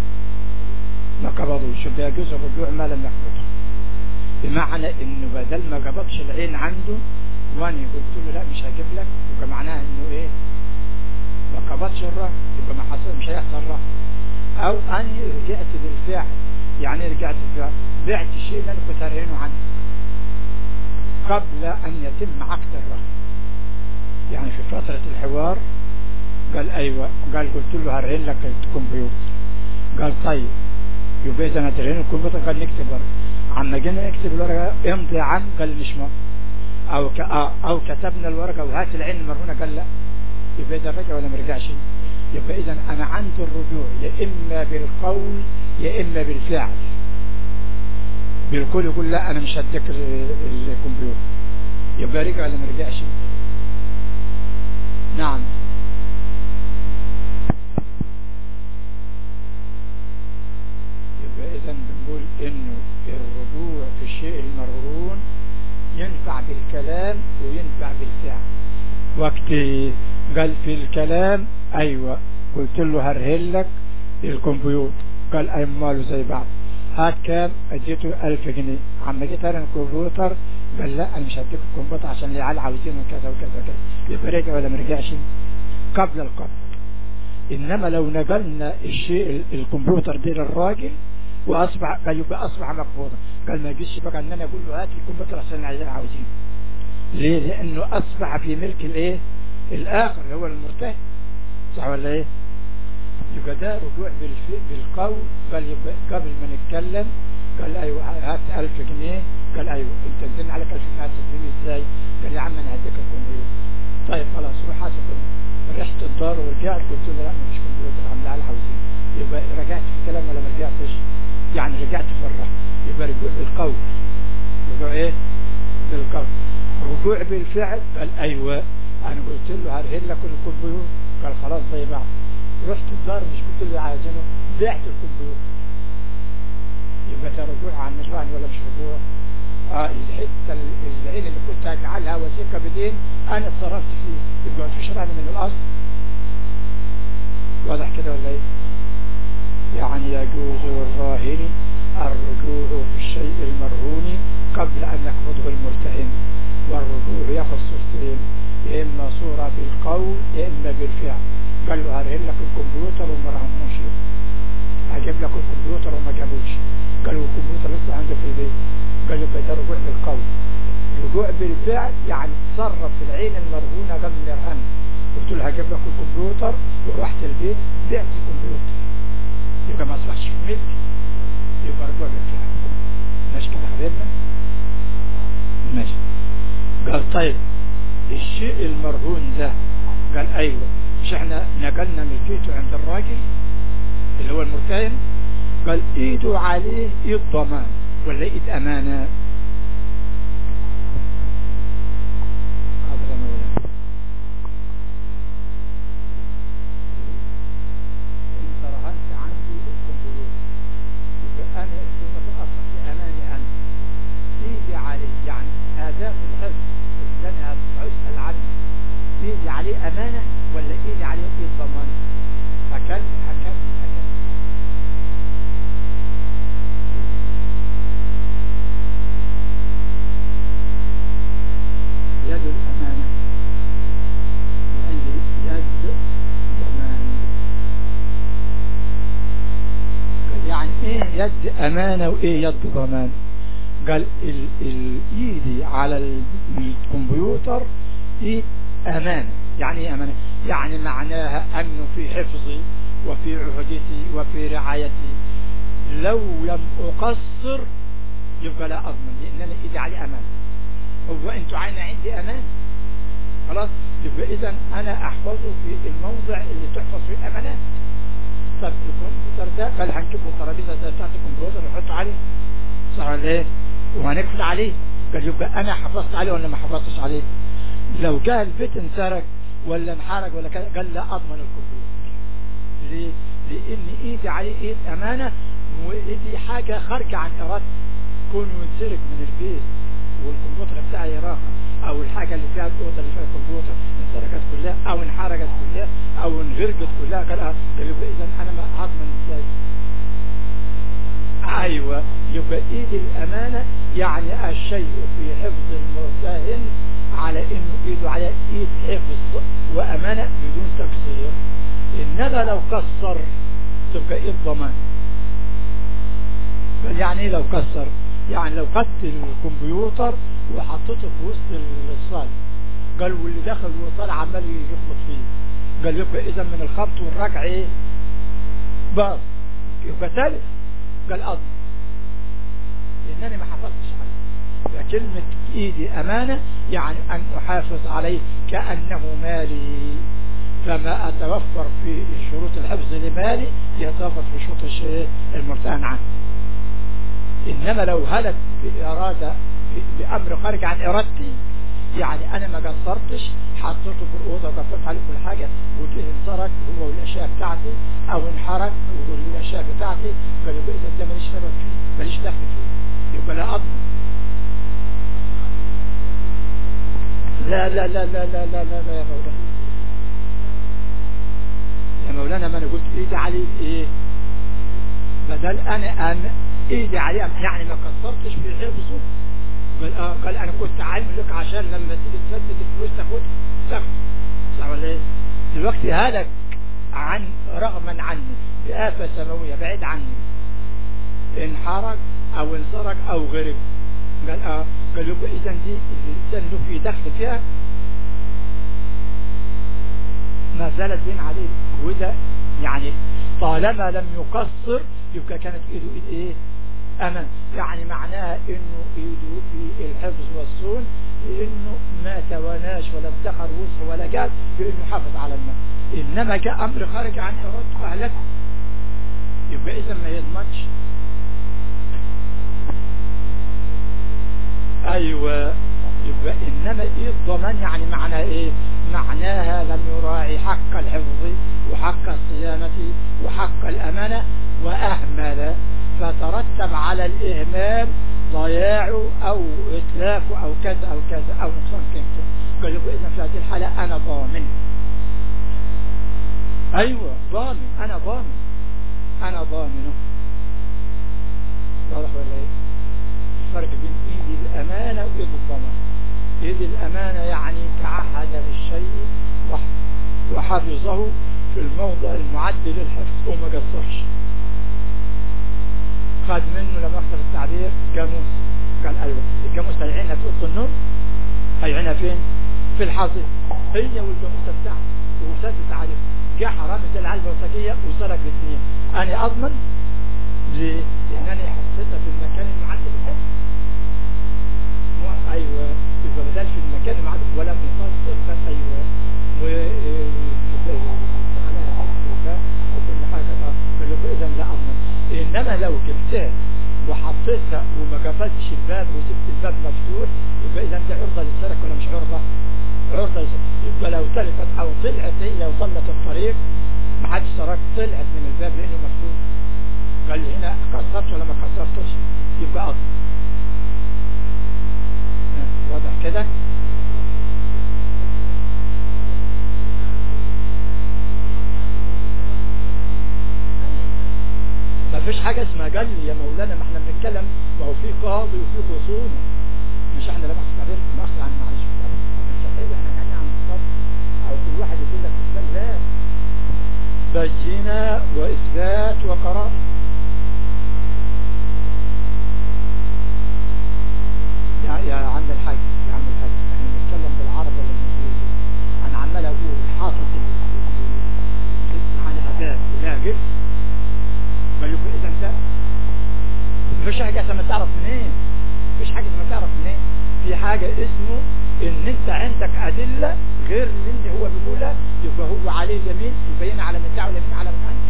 ما قبضوش يبقى يجوز الرجوع ما لم يقبضه بمعنى انه بدل ما قبضش العين عنده وانا قلت له لا مش هجيب لك يبقى معناها انه ايه ما قبضش الرهن يبقى ما حصل مش هيحصل رهن او اني رجعت بالفعل يعني إيه رجعت بالفعل بعت الشيء اللي انا كنت هرهنه عنه قبل ان يتم عقد الرهن يعني في فترة الحوار قال ايوه قال قلت له هرهن لك الكمبيوتر قال طيب يبقى اذا انا ترهن الكمبيوتر قال نكتب ورقه عما جينا نكتب الورقه امضي عن قال مش موافق او ك... آه او كتبنا الورقه وهات العين المرهونه قال لا يبقى اذا رجع ولا ما رجعش يبقى اذا انا عندي الرجوع يا اما بالقول يا اما بالفعل بالقول يقول لا انا مش هديك ال- الكمبيوتر يبقى رجع ولا ما رجعش نعم يبقى اذا بنقول انه الرجوع في الشيء المرهون ينفع بالكلام وينفع بالفعل وقت قال في الكلام ايوه قلت له هرهن لك الكمبيوتر قال اي ماله زي بعض هات كام اديته ألف جنيه عم جيت انا الكمبيوتر قال لا انا مش هديك الكمبيوتر عشان العيال عاوزينه كذا وكذا وكذا يبقى رجع ولا ما رجعش قبل القبض انما لو نقلنا الشيء ال- الكمبيوتر دي للراجل واصبح قال يبقى اصبح مقبوضا قال ما يجيش بقى ان انا اقول له هات الكمبيوتر عشان العيال عاوزينه ليه لانه اصبح في ملك الايه الاخر هو المرتهن صح ولا ايه يبقى ده رجوع بالف... بالقول قال يبقى قبل ما نتكلم قال ايوه هات 1000 جنيه قال ايوه انت نزلنا عليك 1000 جنيه هتديني ازاي قال يا عم انا هديك الكمبيوتر طيب خلاص روح حاسب رحت الدار ورجعت قلت له لا مش كمبيوتر عم لا عاوزين يبقى رجعت في الكلام ولا ما رجعتش يعني رجعت في الرحم يبقى رجوع بالقول رجوع ايه بالقول رجوع بالفعل قال ايوه انا قلت له هرهن لك الكمبيوتر قال خلاص زي بعض رحت الدار مش قلت له عايزينه بعت الكمبيوتر يبقى ده رجوع عن الرهن ولا مش رجوع اه الحته ال- العين اللي كنت هجعلها وثيقه بدين انا اتصرفت فيه يبقى مفيش رهن من الاصل واضح كده ولا ايه يعني يجوز للراهن الرجوع في الشيء المرهون قبل ان يقبضه المرتهن والرجوع ياخذ صورتين يا اما صوره بالقول يا اما بالفعل قال له هرهن لك الكمبيوتر وما رهنوش هجيب لك الكمبيوتر وما جابوش قال له الكمبيوتر لسه عنده في البيت قال له ده رجوع بالقول رجوع بالفعل يعني تصرف في العين المرهونه قبل ما يرهن قلت له هجيب لك الكمبيوتر ورحت البيت بعت الكمبيوتر يبقى ما اصبحش في ملك يبقى رجوع بالفعل ماشي كده يا حبيبنا ماشي قال طيب الشيء المرهون ده قال ايوه مش احنا نقلنا ملكيته عند الراجل اللي هو المرتهن قال ايده عليه ايد ضمان ولا ايد امانة حاضر يا مولانا انت رهنت عندي الكمبيوتر يبقى انا الكمبيوتر اصلا في اماني انا ايدي عليه يعني اداة الحفظ اللي انا هسأل عنه ايدي عليه امانة ولا ايدي عليه ايد ضمان حكم حكم حكم يد الامانة وعندي يد ضمان قال يعني ايه يد امانة وايه يد ضمان قال ال الايدي على ال- الكمبيوتر ايد امانة يعني ايه امانة يعني معناها انه في حفظي وفي عهدتي وفي رعايتي لو لم اقصر يبقى لا اضمن لان انا ايدي عليه امانة هو انتوا عين عندي امان خلاص يبقى اذا انا احفظه في الموضع اللي تحفظ فيه الامانات طب الكمبيوتر ده بل هنجيب له الترابيزه زي بتاعت الكمبيوتر ونحط عليه صح ولا ايه وهنقفل عليه قال يبقى انا حفظت عليه ولا ما حفظتش عليه لو جاء البيت انسرق ولا انحرق ولا كذا قال لا اضمن الكمبيوتر ليه لان ايدي عليه ايد امانه وايدي حاجه خارجه عن ارادتي كونه ينسرق من البيت والكمبيوتر بتاعي يراقب او الحاجه اللي فيها الاوضه اللي فيها الكمبيوتر انسرقت كلها او انحرقت كلها او انغرقت كلها قال آه، قال يبقى اذا انا ما هضمن ازاي ايوه يبقى ايد الامانه يعني الشيء في حفظ المرتهن على انه ايده على ايد حفظ وامانه بدون تقصير انما لو قصر تبقى ايد ضمان قال يعني ايه لو كسر يعني لو خدت الكمبيوتر وحطيته في وسط الصالة قال واللي دخل الصالة عمال يخبط فيه قال يبقى اذا من الخبط والرجع ايه باظ يبقى ثالث قال اضمن لانني ما حفظتش عليه فكلمة ايدي امانة يعني ان احافظ عليه كأنه مالي فما اتوفر في شروط الحفظ لمالي يتوفر في شروط الشيء المرتهن عنه انما لو هلك بارادة ب- بامر خارج عن ارادتي يعني انا ما قصرتش حطيته في الاوضه وقفلت عليه كل حاجه وجه انسرق هو والاشياء بتاعتي او انحرق هو والاشياء بتاعتي قال يبقى اذا ده ماليش سبب فيه ماليش دخل فيه يبقى لا اضمن لا لا لا لا لا لا لا, لا يا مولانا يا مولانا ما انا قلت ايدي عليه ايه بدل انا انا ايدي عليه يعني ما كسرتش في حفظه قال اه قال انا كنت عامل لك عشان لما تيجي تسدد الفلوس تاخد تاخد صح ولا ايه دلوقتي هلك عن رغما عني بآفة سماوية بعيد عني انحرق او انسرق او غرق قال اه قال يبقى اذا دي الانسان له في دخل فيها ما زالت بين عليه وده يعني طالما لم يقصر يبقى كانت ايده ايد ايه امان يعني معناها انه ايده في الحفظ والصون لانه ما تواناش ولا ادخر وسع ولا جال بانه حافظ على الماء انما جاء امر خارج عن ارادته فهلك يبقى اذا ما يضمنش ايوه يبقى انما ايه الضمان يعني معناها ايه معناها لم يراعي حق الحفظ وحق الصيانة وحق الامانة واهمل فترتب على الاهمال ضياعه او اتلافه او كذا او كذا او نقصان قيمته قال يبقى اذا في هذه الحالة انا ضامن ايوه ضامن انا ضامن انا ضامنه واضح ولا ايه الفرق بين ايد الامانة وايد الضمان ايد الامانة يعني تعهد بالشيء وحفظه في الموضع المعد للحفظ وما قصرش خد منه لما اختار التعبير جاموس قال ايوه الجاموس هيعينها في اوضه النوم هيعينها فين في الحظيره هي والجاموسه بتاعته وسدت عليه جه حرامي زي العلبه الوثقيه وسرق الاثنين انا اضمن ليه؟ لانني حطيتها في المكان المعد للحفظ مو- ايوه يبقى بدل في المكان المعد ولم يقصر بس ايوه و عليها وكل حاجه اه اذا لا اضمن انما لو جبتها وحطيتها وما قفلتش الباب وسبت الباب مفتوح يبقى اذا انت عرضة للسرقة ولا مش عرضة عرضة للسرقة يبقى لو سرقت او طلعت هي وصلت الطريق ما حدش سرق طلعت من الباب لانه مفتوح قال لي هنا كسرت ولا ما كسرتش يبقى أضل واضح كده ما فيش حاجة اسمها قال لي يا مولانا ما احنا بنتكلم ما هو في قاضي وفي خصومة مش احنا لا مؤاخذة تعبير مؤاخذة عن معلش مش هتلاقي احنا قاعدين عن الصف او كل واحد يقول لك استاذ لا بينة واثبات وقرار يا يا عم الحاج يا عم الحاج احنا بنتكلم بالعربي ولا بالانجليزي انا عمال اقول حاطط على اداه ولاجب بل يكون اذا انت مفيش حاجه اسمها تعرف منين مفيش حاجه اسمها تعرف منين في حاجه اسمه ان انت عندك ادله غير اللي هو بيقولها يبقى هو عليه اليمين البينه على من ادعى واليمين على من انكر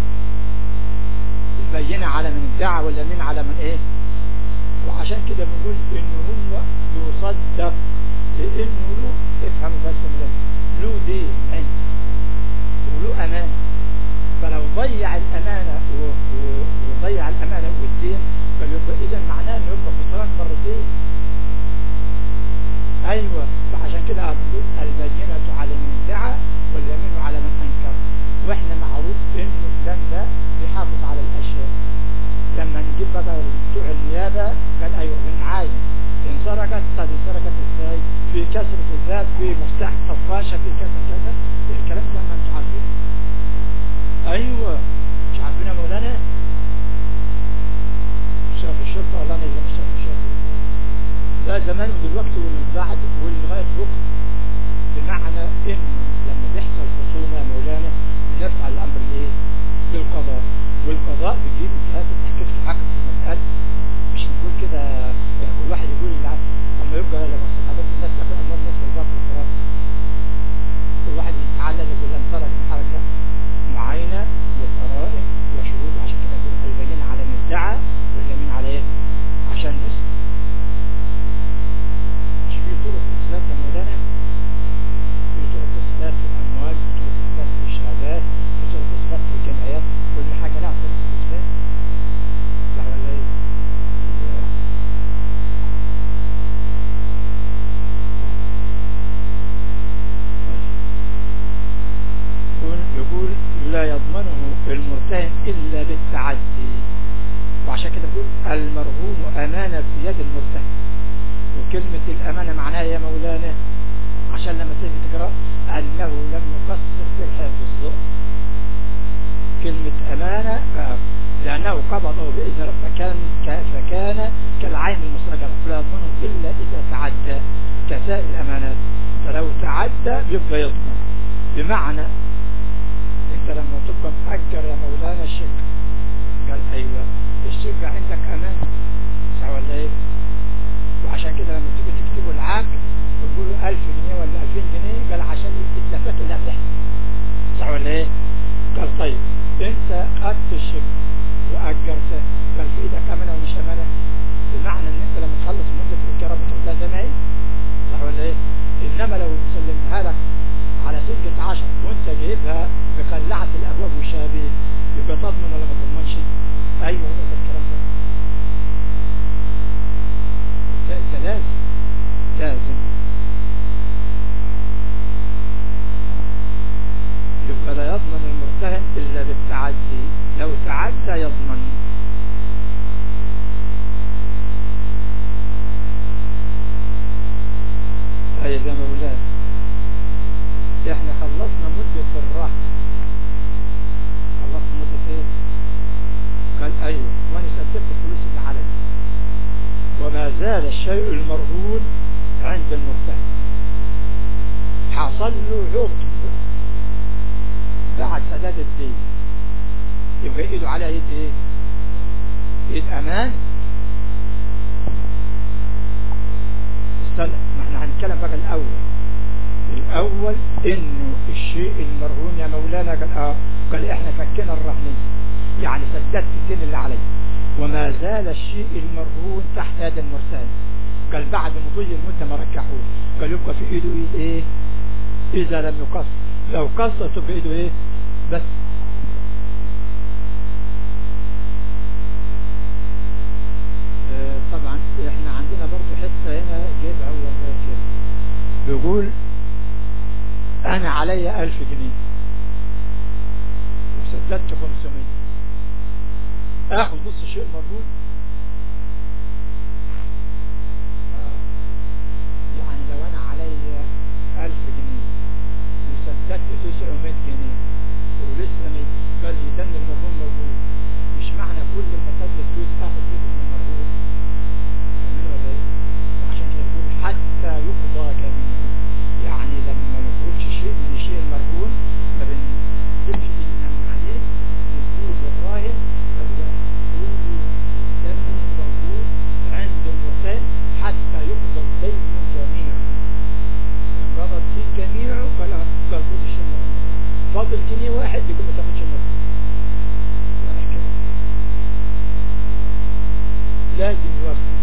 البينه على من ادعى واليمين على من ايه وعشان كده بنقول ان هو يصدق لانه له افهموا بس من له دين عند وله امانه فلو ضيع الامانه وضيع الامانه والدين فيبقى اذا معناه انه يبقى خسران مرتين ايوه فعشان كده بنقول البينه على من ادعى واليمين على من انكر واحنا معروف انه فلان ده بيحافظ على الاشياء لما نجيب بقى بتوع النيابة قال ايوه بنعاين ان سرقت طب سرقت ازاي في كسرة الذات في مفتاح طفاشة في كذا كذا الكلام ده ما انتوا عارفين ايوه مش عارفين يا مولانا شاف الشرطة ولا انا اللي مش شاف الشرطة ده زمان ودلوقتي والبعد ولغاية بكره بمعنى انه لما بيحصل خصومة يا مولانا بنرفع الامر لايه للقضاء والقضاء بيجيب الجهات التحقيق تحقق في المسألة مش نقول كده كل واحد يقول اللي عارف لما يبقى لما حضرت الناس تاخد اموال الناس بالباطل خلاص كل واحد يتعلم يقول لن ترى الحرج ده معاينة وقرائن وشهود عشان كده يقول البينة على من ادعى واليمين على ايه؟ عشان نسل مش في طرق اثبات يا مولانا في طرق اثبات في الاموال في طرق اثبات في الشهادات في طرق اثبات في الجمعيات كل حاجة لها طريقة الإثبات صح ولا إيه؟ يقول يقول لا يضمنه المرتهن إلا بالتعدي وعشان كده بيقول المرهون أمانة في يد المرتهن وكلمة الأمانة معناها يا مولانا عشان لما تيجي تقرأ أنه لم يقصر في الحفظ كلمة أمانة لأنه قبضه بإذن رب فكان, فكان كالعين المسرجة فلا يضمنه إلا إذا تعدى كسائر الأمانات فلو تعدى يبقى يضمن بمعنى انت لما تبقى مأجر يا مولانا الشقة قال أيوة الشقة عندك أمان صح ولا إيه وعشان كده لما تيجي تكتبوا العقد وتقولوا 1000 جنيه ولا 2000 جنيه قال عشان الإتلافات اللي هتحصل صح ولا إيه قال طيب انت خدت الشقة واجرته قال في ايدك امانه ومش امانه بمعنى ان انت لما تخلص مده الايجار بتاخدها زي ما هي صح ولا ايه انما لو سلمتها لك على سلكة 10 وانت جايبها بقلعة الابواب والشبابيك يبقى تضمن ولا ما تضمنش ايوه هو ده الكلام ده ده لازم لازم يبقى لا يضمن المرتهن إلا بالتعدي لو تعدى يضمن طيب يا مولانا احنا خلصنا مدة الرهن خلصنا مدة ايه قال ايوه وانا سددت الفلوس اللي علي وما زال الشيء المرهون عند المرتهن حصل له عطف بعد سداد الدين يبقى ايده عليها يد ايه يد امان استنى ما احنا هنتكلم بقى الاول الاول انه الشيء المرهون يا مولانا قال اه قال احنا فكينا الرهنية يعني سددت الدين اللي علي وما زال الشيء المرهون تحت يد المرتهن قال بعد مضي المدة ما رجعوه قال يبقى في ايده ايد ايه اذا لم يقص لو قص تبقى ايده ايه بس آه، طبعا احنا عندنا برضو حتة هنا جايبها هو الله كده بيقول انا عليا الف جنيه وسددت 500 اخذ نص الشيء المرهون آه. يعني لو انا عليا الف جنيه وسددت 900 جنيه ولسه ما قال لي دن المرهون موجود مش معنى كل ما سدد فلوس اخذ جزء من المرهون فاهمين ولا ايه؟ وعشان كده بيقول حتى يقضى جميعا يعني لما ما نخرجش شيء من الشيء المرهون ما بنجيبش إنم عليه بنقول للراهن فلا كل دم موجود عند المرتهن حتى يقضى الدين جميعا انقضى الدين جميعه فلا قال خد الشيء المرهون فاضل جنيه واحد يقول ما تاخدش المرهون يعني كده لازم يوفي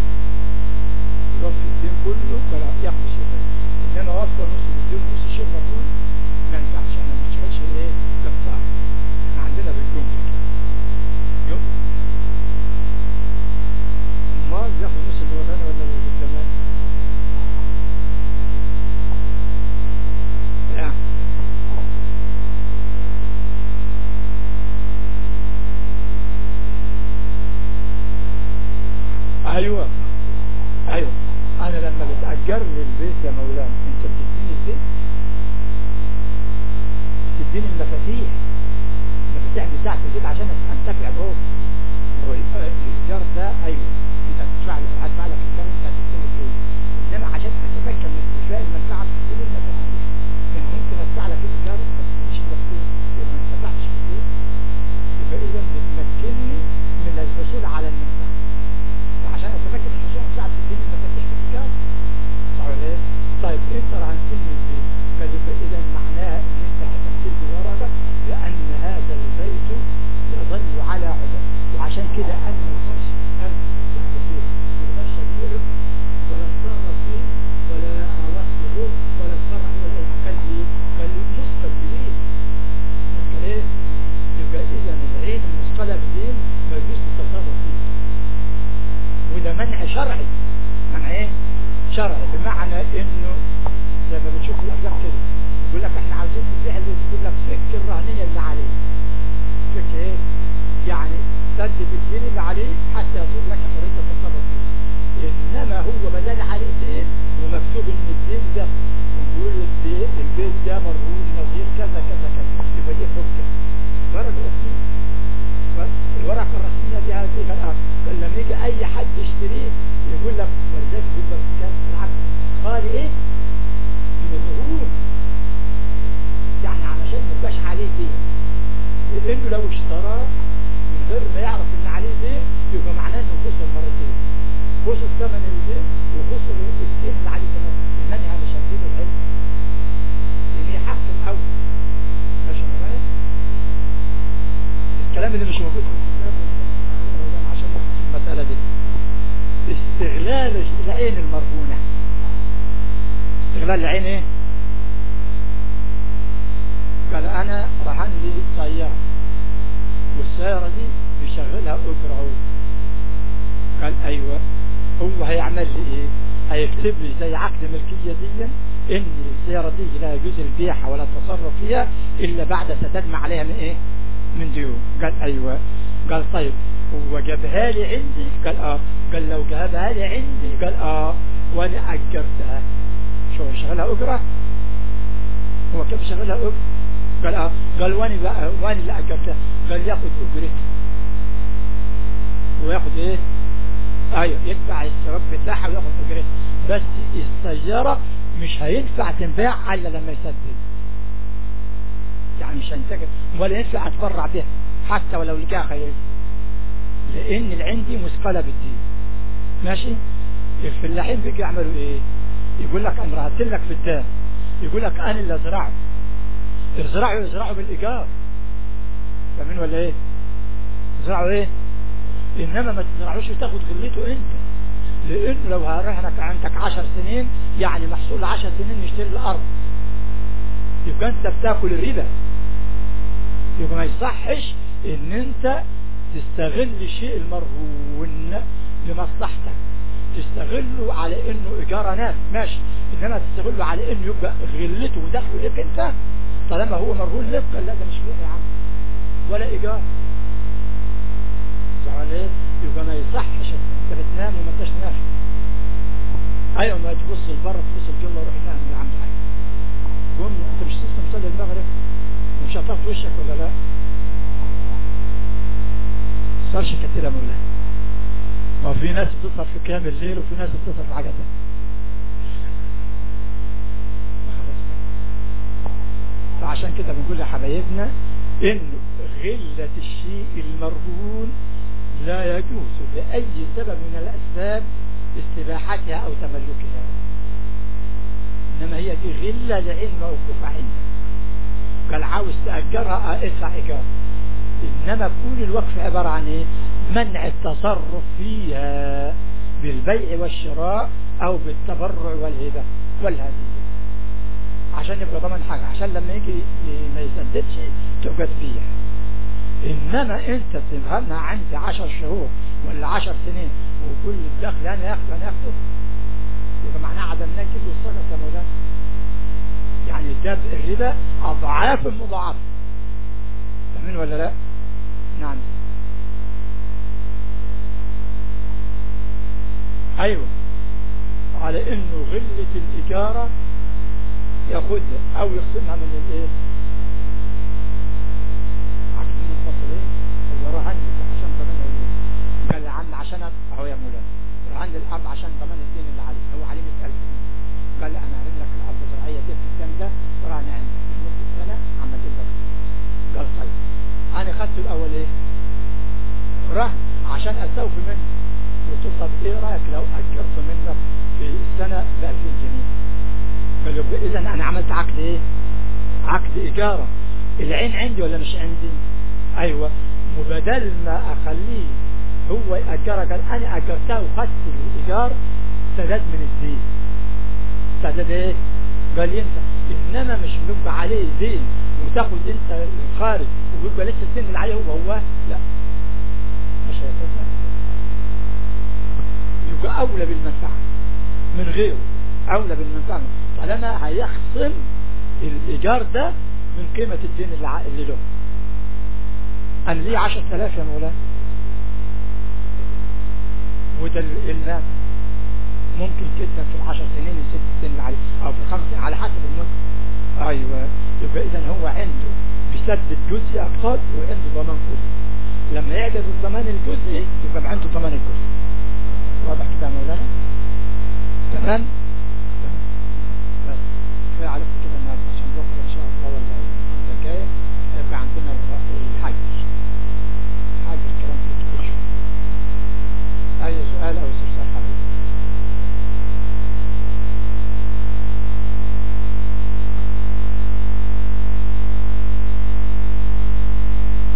يوفي الدين كله ولا ياخد الشيء ده انما وفى نص الدين ونص الشيء مرهون ما ينفعش انا ما بشتغلش ايه كفار احنا عندنا بالجمله كده جمله امال ياخد نص اللي ورانا ولا اللي قدامنا يعني ايوه ايوه انا لما بتأجر لي البيت يا مولانا انت بتديني البيت بتديني المفاتيح المفاتيح بتاعت البيت عشان انتفع جوه هو الايجار ده ايوه انت هتدفع لي هدفع لك ايجار انت هتديني البيت انما عشان اتمكن من استشفاء المنفعه بتكون المفاتيح يعني ممكن ادفع لك الايجار ما تدينيش المفاتيح يبقى ما انتفعتش بالبيت يبقى اذا بتمكنني من الحصول على المنفعه فعشان اتمكن من الحصول على المنفعه بتديني المفاتيح في الايجار صح ولا ايه؟ طيب انت عن سن البيت قال يبقى اذا معناها ان انت هتمثل بورقه لان هذا البيت يظل على عدد وعشان كده انا ما اقدرش امسك البيت ما اقدرش ابيعه ولا اتصرف فيه ولا اوصله ولا اتفرع ولا اي حاجه قال لي قال لي مثقل بدين مثقل ايه؟ يبقى اذا العين المثقله بدين ما يجوز التصرف فيه وده منع شرعي منع ايه؟ شرعي بمعنى انه زي ما بتشوف في الافلام كده يقول لك احنا عاوزين نبيع اللي يقول لك فك الرهنيه اللي عليه فك ايه يعني سدد الدين اللي عليه حتى يصير لك حريه التصرف فيه انما هو بدل عليه دين ومكتوب ان الدين ده ويقول البيت البيت ده مرهون نظير كذا كذا كذا يبقى دي حجه ورقه رسميه الورقه الرسميه دي هذه الان قال لما يجي اي حد يشتريه يقول لك ولذلك يقول لك كان بالعكس قال ايه مظهور يعني علشان ما يبقاش عليه دين لانه لو اشتراه من غير ما يعرف ان عليه دين يبقى معناه انه خسر مرتين خسر ثمن الدين وخسر الدين اللي عليه كمان انني هذا شديد العلم لان هي حق الاول ماشي معايا الكلام اللي مش موجود في الكتاب عشان في المسألة دي استغلال العين المرهونة استغلال العين ايه قال انا رهن لي سيارة والسيارة دي بيشغلها اجرة هو قال ايوه هو هيعمل لي ايه هيكتب لي زي عقد ملكية دي ان السيارة دي لا يجوز البيعها ولا التصرف فيها الا بعد سداد ما عليها من ايه من ديون قال ايوه قال طيب هو جابها لي عندي قال اه قال لو جابها لي عندي قال اه وانا اجرتها شو شغلها اجره هو كيف شغلها اجره قال اه قال وانا بقى وانا اللي اجرتها قال ياخد اجرتها وياخد ايه ايوه يدفع الثواب بتاعها وياخد اجرتها بس السياره مش هينفع تنباع الا لما يسدد يعني مش هنتجد ولا ينفع اتبرع بها حتى ولو لقاها خيال لان العندي مثقله بالدين ماشي الفلاحين بيجي يعملوا ايه يقول لك انا رهبت لك في الدان يقول لك انا اللي ازرعه ازرعه ازرعه بالايجار فاهمين ولا ايه ازرعه ايه انما ما تزرعوش وتاخد غلته انت لانه لو هرهنك عندك عشر سنين يعني محصول عشر سنين نشتري الارض يبقى انت بتاكل الربا يبقى ما يصحش ان انت تستغل الشيء المرهون لمصلحتك تستغله على انه ايجار ناس ماشي انما تستغله على انه يبقى غلته ودخله لك انت طالما هو مرهون لك قال لا ده مش بيع يا عم ولا ايجار سؤال ايه يبقى ما يصحش انت بتنام وما انتش نافع ايوه ما تبص لبره تبص الجنة وروح نام يا عم حاج قوم انت مش لسه مصلي المغرب ومش هتطفي وشك ولا لا صارش كتير يا مولانا ما في ناس بتسهر في قيام الليل وفي ناس بتسهر في حاجة تانية فعشان كده بنقول لحبايبنا ان غلة الشيء المرهون لا يجوز لأي سبب من الأسباب استباحتها أو تملكها إنما هي دي غلة لعين موقوفة عندك قال عاوز تأجرها ادفع إيجار إنما كون الوقف عبارة عن إيه منع التصرف فيها بالبيع والشراء أو بالتبرع والهبة والهدية عشان يبقى ضمن حاجة عشان لما يجي ما يسددش تبقى تبيع إنما أنت تبهمها عندي عشر شهور ولا عشر سنين وكل الدخل أنا ياخده أنا ياخده يبقى معناه عدم نجد والصدقة يا مولانا يعني ده الربا أضعاف مضاعفة فاهمين ولا لا؟ نعم أيوة على إنه غلة الإجارة ياخدها أو يخصمها من الإيه؟ عقد منفصلين هو رهن عشان ضمان قال يا عم عشان أهو يا مولانا رهن الأرض عشان ضمان الدين اللي عليه هو عليه 100000 جنيه قال لا أنا هرم لك الأرض الزراعية دي في الدم ده ورهن عندي لمدة سنة عم أجيب لك قال طيب أنا خدت الأول إيه؟ رهن عشان أستوفي منه قلت له طب إيه رأيك لو أجرت منك في السنة ب 2000 جنيه قال له إذا أنا عملت عقد إيه؟ عقد إيجارة العين عندي ولا مش عندي؟ أيوة وبدل ما أخليه هو يأجرها قال أنا أجرتها وخدت الإيجار سداد من الدين سداد إيه؟ قال لي أنت إنما مش بيبقى عليه دين وتاخد أنت الخارج وبيبقى لسه الدين اللي عليه هو هو لا مش هيتفق يبقى أولى بالمنفعة من غيره أولى بالمنفعة طالما هيخصم الإيجار ده من قيمة الدين اللي, اللي له أنا ليه 10000 يا مولانا وده المال ممكن جدا في العشر سنين الست سنين اللي عليه أو في الخمس سنين على حسب المدة أيوة يبقى إذا هو عنده بيسدد جزء أقساط وعنده ضمان كلي لما يعجز الضمان الجزئي يبقى عنده ضمان الجزء واضح كده يا مولانا تمام